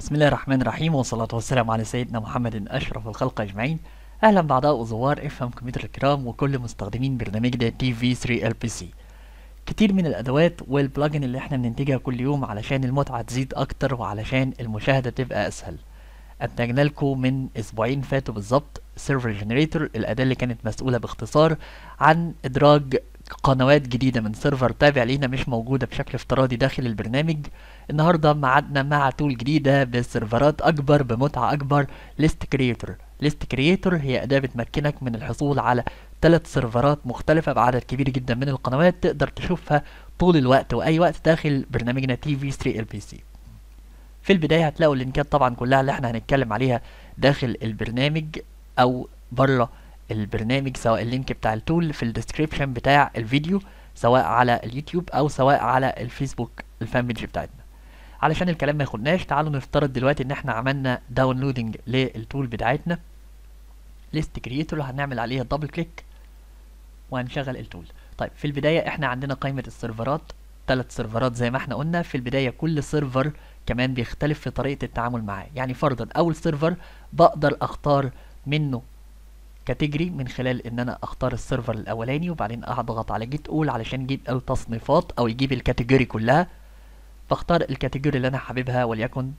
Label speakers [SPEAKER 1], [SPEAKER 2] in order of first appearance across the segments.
[SPEAKER 1] بسم الله الرحمن الرحيم والصلاة والسلام على سيدنا محمد أشرف الخلق أجمعين أهلا بأعضاء وزوار افهم كمبيوتر الكرام وكل مستخدمين برنامجنا تي في 3 ال بي سي كتير من الأدوات والبلجن اللي احنا بننتجها كل يوم علشان المتعة تزيد أكتر وعلشان المشاهدة تبقى أسهل أنتجنا لكم من أسبوعين فاتوا بالظبط سيرفر جنريتور الأداة اللي كانت مسؤولة باختصار عن إدراج قنوات جديدة من سيرفر تابع لينا مش موجودة بشكل افتراضي داخل البرنامج النهاردة معادنا مع تول جديدة بسيرفرات أكبر بمتعة أكبر ليست كريتور ليست كريتور هي أداة بتمكنك من الحصول على ثلاث سيرفرات مختلفة بعدد كبير جدا من القنوات تقدر تشوفها طول الوقت وأي وقت داخل برنامجنا تي في 3 ال بي سي في البداية هتلاقوا اللينكات طبعا كلها اللي احنا هنتكلم عليها داخل البرنامج أو بره البرنامج سواء اللينك بتاع التول في الديسكريبشن بتاع الفيديو سواء على اليوتيوب او سواء على الفيسبوك الفان بيج بتاعتنا علشان الكلام ما ياخدناش تعالوا نفترض دلوقتي ان احنا عملنا داونلودنج للتول بتاعتنا ليست كريتور هنعمل عليها دبل كليك وهنشغل التول طيب في البداية احنا عندنا قائمة السيرفرات ثلاث سيرفرات زي ما احنا قلنا في البداية كل سيرفر كمان بيختلف في طريقة التعامل معاه يعني فرضا اول سيرفر بقدر اختار منه كاتيجوري من خلال ان انا اختار السيرفر الاولاني وبعدين اضغط على جيت اول علشان يجيب التصنيفات او يجيب الكاتيجوري كلها بختار الكاتيجوري اللي انا حاببها وليكن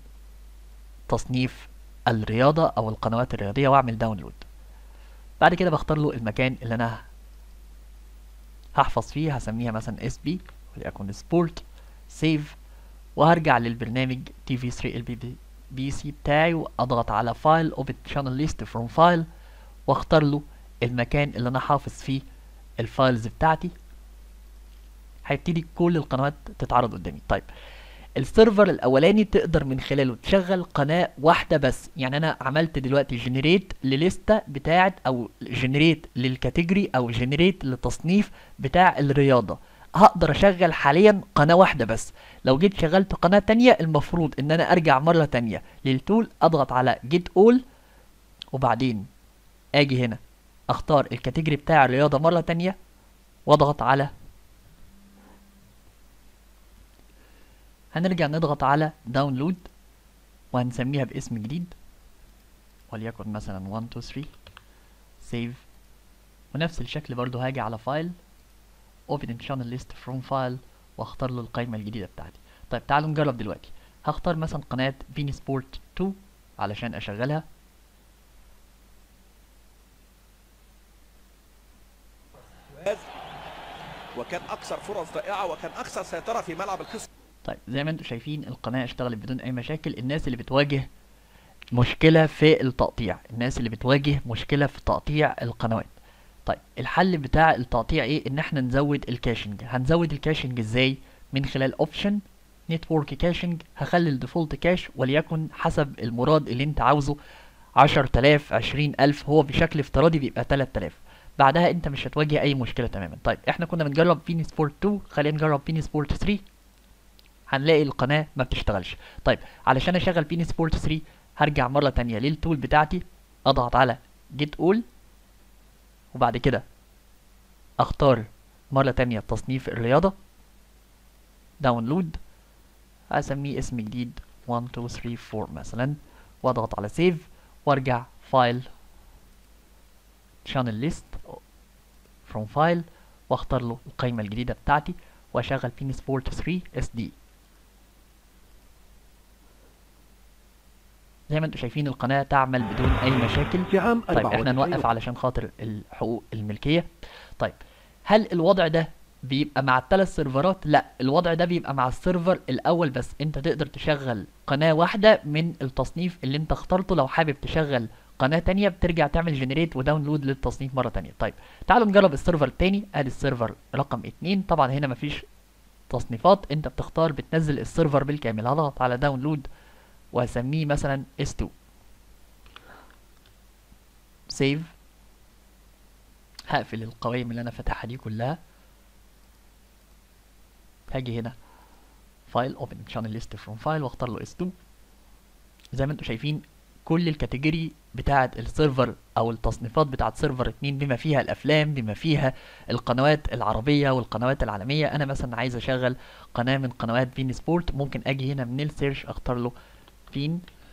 [SPEAKER 1] تصنيف الرياضة او القنوات الرياضية واعمل داونلود بعد كده بختار له المكان اللي انا هحفظ فيه هسميها مثلا اس بي وليكن سبورت سيف وهرجع للبرنامج تي في 3 ال بي بي سي بتاعي واضغط على فايل اوبن شانل ليست فروم فايل واختار له المكان اللي انا حافظ فيه الفايلز بتاعتي هيبتدي كل القنوات تتعرض قدامي طيب السيرفر الاولاني تقدر من خلاله تشغل قناه واحده بس يعني انا عملت دلوقتي جنريت لليسته بتاعه او جنريت للكاتيجوري او جنريت للتصنيف بتاع الرياضه هقدر اشغل حاليا قناه واحده بس لو جيت شغلت قناه تانية المفروض ان انا ارجع مره تانية للتول اضغط على جيت اول وبعدين اجي هنا اختار الكاتيجوري بتاع الرياضة مرة تانية واضغط على هنرجع نضغط على داونلود وهنسميها باسم جديد وليكن مثلا 1 2 3 سيف ونفس الشكل برضو هاجي على فايل open in channel list from file واختار له القائمة الجديدة بتاعتي طيب تعالوا نجرب دلوقتي هختار مثلا قناة بيني سبورت 2 علشان اشغلها
[SPEAKER 2] وكان اكثر فرص ضائعه وكان اكثر سيطره في ملعب الخصم
[SPEAKER 1] طيب زي ما انتم شايفين القناة اشتغلت بدون اي مشاكل الناس اللي بتواجه مشكلة في التقطيع الناس اللي بتواجه مشكلة في تقطيع القنوات طيب الحل بتاع التقطيع ايه ان احنا نزود الكاشنج هنزود الكاشنج ازاي من خلال اوبشن نتورك كاشنج هخلي الديفولت كاش وليكن حسب المراد اللي انت عاوزه 10000 20000 هو بشكل افتراضي بيبقى 3000 بعدها انت مش هتواجه اي مشكله تماما طيب احنا كنا بنجرب بيني سبورت 2 خلينا نجرب بيني سبورت 3 هنلاقي القناه ما بتشتغلش طيب علشان اشغل بيني سبورت 3 هرجع مره تانية للتول بتاعتي اضغط على جيت اول وبعد كده اختار مره تانية تصنيف الرياضه داونلود اسميه اسم جديد 1 2 3 4 مثلا واضغط على سيف وارجع فايل channel list from file واختار له القائمة الجديدة بتاعتي واشغل بين سبورت 3 اس دي زي ما انتم شايفين القناة تعمل بدون اي مشاكل
[SPEAKER 3] في عام
[SPEAKER 1] طيب احنا
[SPEAKER 3] 94
[SPEAKER 1] نوقف علشان خاطر الحقوق الملكية طيب هل الوضع ده بيبقى مع الثلاث سيرفرات لا الوضع ده بيبقى مع السيرفر الاول بس انت تقدر تشغل قناة واحدة من التصنيف اللي انت اخترته لو حابب تشغل قناة تانية بترجع تعمل جنريت وداونلود للتصنيف مرة تانية طيب تعالوا نجرب السيرفر التاني ادي السيرفر رقم اتنين طبعا هنا مفيش تصنيفات انت بتختار بتنزل السيرفر بالكامل هضغط على داونلود وهسميه مثلا S2 سيف هقفل القوائم اللي انا فاتحها دي كلها هاجي هنا فايل اوبن شانل ليست فروم فايل واختار له S2 زي ما انتم شايفين كل الكاتيجوري بتاعه السيرفر او التصنيفات بتاعه سيرفر 2 بما فيها الافلام بما فيها القنوات العربيه والقنوات العالميه انا مثلا عايز اشغل قناه من قنوات بين سبورت ممكن اجي هنا من السيرش اختار له بين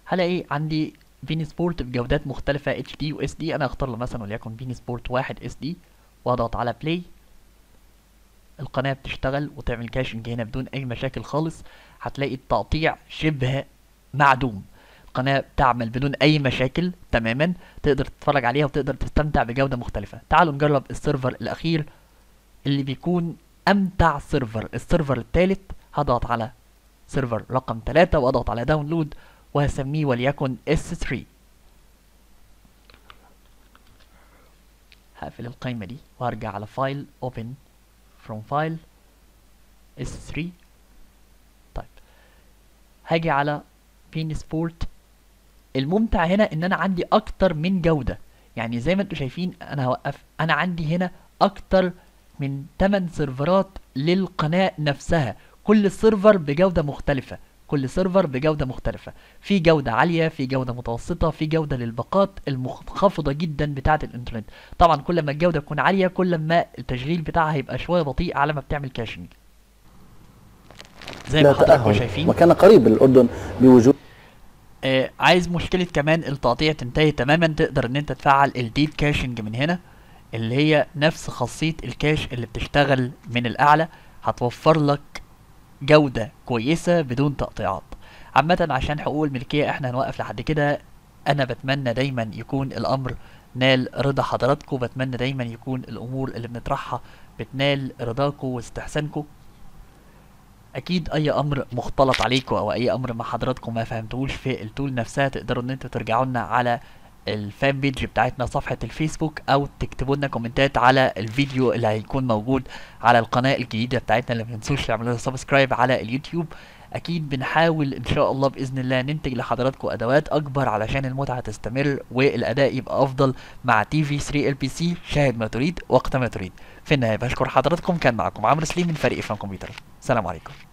[SPEAKER 1] هلاقي عندي بين سبورت بجودات مختلفة اتش دي و اس دي انا اختار له مثلا وليكن بين سبورت واحد اس دي واضغط على بلاي القناة بتشتغل وتعمل كاشنج هنا بدون اي مشاكل خالص هتلاقي التقطيع شبه معدوم القناة بتعمل بدون اي مشاكل تماما تقدر تتفرج عليها وتقدر تستمتع بجودة مختلفة تعالوا نجرب السيرفر الاخير اللي بيكون امتع سيرفر السيرفر الثالث هضغط على سيرفر رقم 3 واضغط على داونلود وهسميه وليكن S3 هقفل القائمة دي وهرجع على فايل open from file S3 طيب هاجي على بين سبورت الممتع هنا ان انا عندي اكتر من جودة يعني زي ما انتم شايفين انا هوقف انا عندي هنا اكتر من 8 سيرفرات للقناة نفسها كل سيرفر بجودة مختلفة كل سيرفر بجودة مختلفة في جودة عالية في جودة متوسطة في جودة للباقات المنخفضة جدا بتاعة الانترنت طبعا كل ما الجودة تكون عالية كل ما التشغيل بتاعها هيبقى شوية بطيء على ما بتعمل كاشنج زي ما
[SPEAKER 3] لا
[SPEAKER 1] حضراتكم
[SPEAKER 3] تأهل
[SPEAKER 1] شايفين
[SPEAKER 3] وكان قريب الأردن بوجود
[SPEAKER 1] آه عايز مشكلة كمان التقطيع تنتهي تماما تقدر ان انت تفعل الديب كاشنج من هنا اللي هي نفس خاصية الكاش اللي بتشتغل من الاعلى هتوفر لك جودة كويسة بدون تقطيعات عامة عشان حقوق الملكية احنا هنوقف لحد كده انا بتمنى دايما يكون الامر نال رضا حضراتكم بتمنى دايما يكون الامور اللي بنطرحها بتنال رضاكم واستحسانكم اكيد اي امر مختلط عليكم او اي امر ما حضراتكم ما فهمتوش في التول نفسها تقدروا ان انتوا ترجعوا لنا على الفان بيج بتاعتنا صفحة الفيسبوك او تكتبوا لنا كومنتات على الفيديو اللي هيكون موجود على القناة الجديدة بتاعتنا اللي متنسوش تعملوا سبسكرايب على اليوتيوب اكيد بنحاول ان شاء الله باذن الله ننتج لحضراتكم ادوات اكبر علشان المتعة تستمر والاداء يبقى افضل مع تي في 3 ال بي سي شاهد ما تريد وقت ما تريد في النهاية بشكر حضراتكم كان معكم عمرو سليم من فريق فان كمبيوتر سلام عليكم